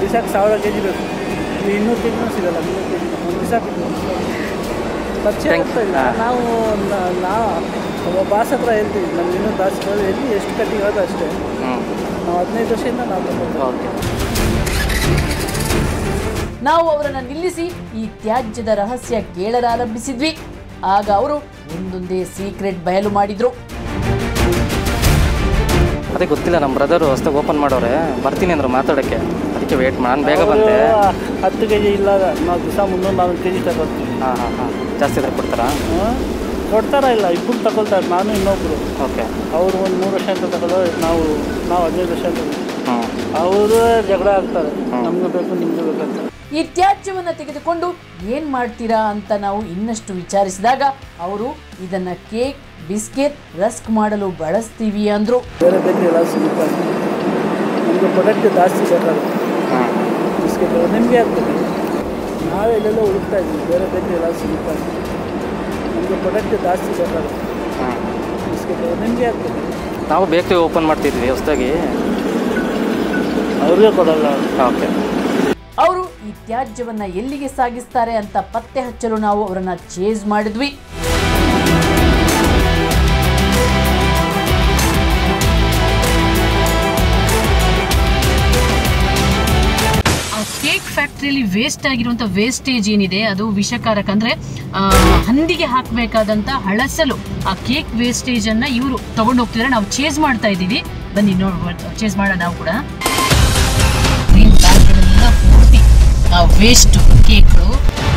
ದಿವಸಕ್ಕೆ ಸಾವಿರ K G ಬೇಕು ಇಲ್ಲಿ ಇನ್ನೂರು ಕೆ ಜಿನೂ ಸಿಗಲ್ಲ ಮುನ್ನೂರು ಕೆ ಜಿ ಒಂದು ದಿವಸಕ್ಕೆ ಪರಿಚಯ Thank- ಆಗ್ತಾ ಇಲ್ಲ ಹಾ. ನಾವು ನ- ನಾವು ಒಬ್ಬ ಬಾಸ್ ಹತ್ರ ಹೇಳ್ತೀವಿ ನಮ್ಗೆ ಇನ್ನೂ ಜಾಸ್ತಿ ಬರೋದು ಎಲ್ಲಿ ಎಷ್ಟು ಕಟ್ಟಿಗೆ ಹೋದ ಅಷ್ಟೇ ಹ್ಞೂ ನಾವು ಹದಿನೈದು ವರ್ಷದಿಂದ ನಾವು ತಗೊಳ್ತೀವಿ ಓಕೆ ನಾವು ಅವರನ್ನ ನಿಲ್ಲಿಸಿ ಈ ತ್ಯಾಜ್ಯದ ರಹಸ್ಯ ಕೇಳಲಾರಂಭಿಸಿದ್ವಿ ಆಗ ಅವರು ಒಂದೊಂದೇ ಸೀಕ್ರೆಟ್ ಬಯಲು ಮಾಡಿದ್ರು ಅದೇ ಗೊತ್ತಿಲ್ಲ ನಮ್ಮ ಬ್ರದರು ಹೊಸ್ದಾಗಿ ಓಪನ್ ಮಾಡೋರೆ ಬರ್ತೀನಿ ಅಂದ್ರು ಮಾತಾಡೋಕ್ಕೆ ಅದಕ್ಕೆ ವೇಟ್ ನಾನು ಬೇಗ ಬಂದೆ ಅವ್ರು ಹತ್ತು ಕೆ ಜಿ ಇಲ್ಲ ನಾವು ದಿವಸ ಮುನ್ನೂರು ನಾಲ್ಕು ಕೆ ಜಿ ತಗೊಳ್ತೀವಿ ಹಾಂ ಹಾಂ ಹಾಂ ಜಾಸ್ತಿ ಇದ್ರೆ ಕೊಡ್ತಾರಾ ಹಾಂ ಕೊಡ್ತಾರ ಇಲ್ಲ ಇಬ್ಬರು ತಗೊಳ್ತಾರೆ ನಾನು ಇನ್ನೊಬ್ರು ಓಕೆ ಅವರು ಒಂದು ಮೂರು ವರ್ಷ ಅಂತ ತಗೊಳ್ಳೋ ನಾವು ನಾವು ಹದಿನೈದು ವರ್ಷ ಅಂತ ಹ್ಞೂ ಅವರು ಜಗಳ ಆಗ್ತಾರೆ ಹ್ಮ್. ನಮಗೂ ಬೇಕು ನಿಮಗೂ ಬೇಕಂತ ಈ ತ್ಯಾಜ್ಯವನ್ನು ತೆಗೆದುಕೊಂಡು ಏನ್ ಮಾಡ್ತೀರಾ ಅಂತ ನಾವು ಇನ್ನಷ್ಟು ವಿಚಾರಿಸಿದಾಗ ಅವರು ಇದನ್ನ ಕೇಕ್ ಬಿಸ್ಕೆಟ್ ರಸ್ಕ್ ಮಾಡಲು ಬಳಸ್ತೀವಿ ಅಂದ್ರು ಬೇರೆ ಬೇರೆ ಎಲ್ಲ ಸಿಗುತ್ತೆ ನಮಗೆ ಪ್ರಾಡಕ್ಟ್ ಜಾಸ್ತಿ ಬೇಕಾಗುತ್ತೆ ಹಾಂ ಬಿಸ್ಕೆಟ್ ನಿಮಗೆ ಆಗ್ತದೆ ನಾವೇ ಇಲ್ಲೆಲ್ಲ ಹುಡುಕ್ತಾ ಇದ್ದೀವಿ ಬೇರೆ ಬೇರೆ ಎಲ್ಲ ಸಿಗುತ್ತೆ ನಮಗೆ ಪ್ರಾಡಕ್ಟ್ ಜಾಸ್ತಿ ಬೇಕಾಗುತ್ತೆ ಹಾಂ ಬಿಸ್ಕೆಟ್ ನಿಮಗೆ ಆಗ್ತದೆ ನಾವು ಬೇಕರಿ ಓಪನ್ ಮಾಡ್ತಿದ್ವಿ ಹೊಸ್ದಾಗಿ ಅವ್ರಿಗೆ ಕೊಡಲ್ಲ ಓಕೆ ಅವರು ಈ ತ್ಯಾಜ್ಯವನ್ನ ಎಲ್ಲಿಗೆ ಸಾಗಿಸ್ತಾರೆ ಅಂತ ಪತ್ತೆ ಹಚ್ಚಲು ನಾವು ಅವರನ್ನ ಚೇಸ್ ಮಾಡಿದ್ವಿ ಆ ಕೇಕ್ ಫ್ಯಾಕ್ಟ್ರಿಯಲ್ಲಿ ವೇಸ್ಟ್ ಆಗಿರುವಂತ ವೇಸ್ಟೇಜ್ ಏನಿದೆ ಅದು ವಿಷಕಾರಕ ಅಂದ್ರೆ ಆ, ಹಂದಿಗೆ ಹಾಕಬೇಕಾದಂತ ಹಳಸಲು ಆ ಕೇಕ್ ವೇಸ್ಟೇಜ್ ಅನ್ನ ಇವರು ತಗೊಂಡು ಹೋಗ್ತಿದ್ದಾರೆ ನಾವು ಚೇಸ್ ಮಾಡ್ತಾ ಇದ್ದೀವಿ ಬನ್ನಿ ನೋಡ್ ಚೇಸ್ ಮಾಡೋಣ ನಾವು ಕೂಡ ಗ್ರೀನ್ ಬ್ಯಾಗ್ಗಳೆಲ್ಲ ಪೂರ್ತಿ ವೇಸ್ಟ್ ಕೇಕ್ಗಳು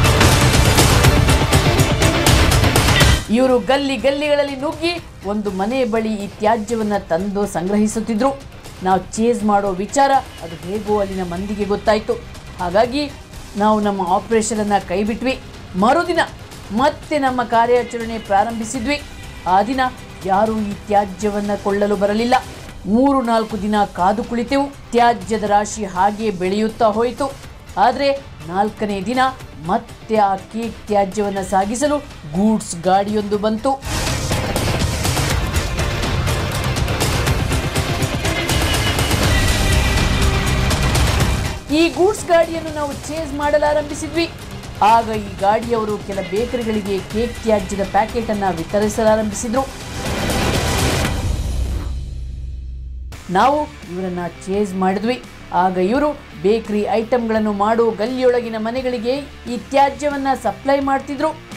ಇವರು ಗಲ್ಲಿ ಗಲ್ಲಿಗಳಲ್ಲಿ ನುಗ್ಗಿ ಒಂದು ಮನೆ ಬಳಿ ಈ ತ್ಯಾಜ್ಯವನ್ನ ತಂದು ಸಂಗ್ರಹಿಸುತ್ತಿದ್ರು ನಾವು ಚೇಸ್ ಮಾಡೋ ವಿಚಾರ ಅದು ಹೇಗೋ ಅಲ್ಲಿನ ಮಂದಿಗೆ ಗೊತ್ತಾಯಿತು ಹಾಗಾಗಿ ನಾವು ನಮ್ಮ ಆಪರೇಷನನ್ನು ಕೈಬಿಟ್ವಿ ಮರುದಿನ ಮತ್ತೆ ನಮ್ಮ ಕಾರ್ಯಾಚರಣೆ ಪ್ರಾರಂಭಿಸಿದ್ವಿ ಆ ದಿನ ಯಾರೂ ಈ ತ್ಯಾಜ್ಯವನ್ನು ಕೊಳ್ಳಲು ಬರಲಿಲ್ಲ ಮೂರು ನಾಲ್ಕು ದಿನ ಕಾದು ಕುಳಿತೆವು ತ್ಯಾಜ್ಯದ ರಾಶಿ ಹಾಗೆ ಬೆಳೆಯುತ್ತಾ ಹೋಯಿತು ಆದರೆ ನಾಲ್ಕನೇ ದಿನ ಮತ್ತೆ ಆ ಕೇಕ್ ತ್ಯಾಜ್ಯವನ್ನು ಸಾಗಿಸಲು ಗೂಡ್ಸ್ ಗಾಡಿಯೊಂದು ಬಂತು ಈ ಗೂಡ್ಸ್ ಗಾಡಿಯನ್ನು ನಾವು ಚೇಸ್ ಮಾಡಲಾರಂಭಿಸಿದ್ವಿ ಆಗ ಈ ಗಾಡಿಯವರು ಕೆಲ ಬೇಕರಿಗಳಿಗೆ ಕೇಕ್ ತ್ಯಾಜ್ಯದ ಪ್ಯಾಕೆಟ್ ಅನ್ನ ವಿತರಿಸಲಾರಂಭಿಸಿದ್ರು ನಾವು ಇವರನ್ನ ಚೇಸ್ ಮಾಡಿದ್ವಿ ಆಗ ಇವರು ಬೇಕರಿ ಐಟಮ್ಗಳನ್ನು ಮಾಡೋ ಗಲ್ಲಿಯೊಳಗಿನ ಮನೆಗಳಿಗೆ ಈ ತ್ಯಾಜ್ಯವನ್ನ ಸಪ್ಲೈ ಮಾಡ್ತಿದ್ರು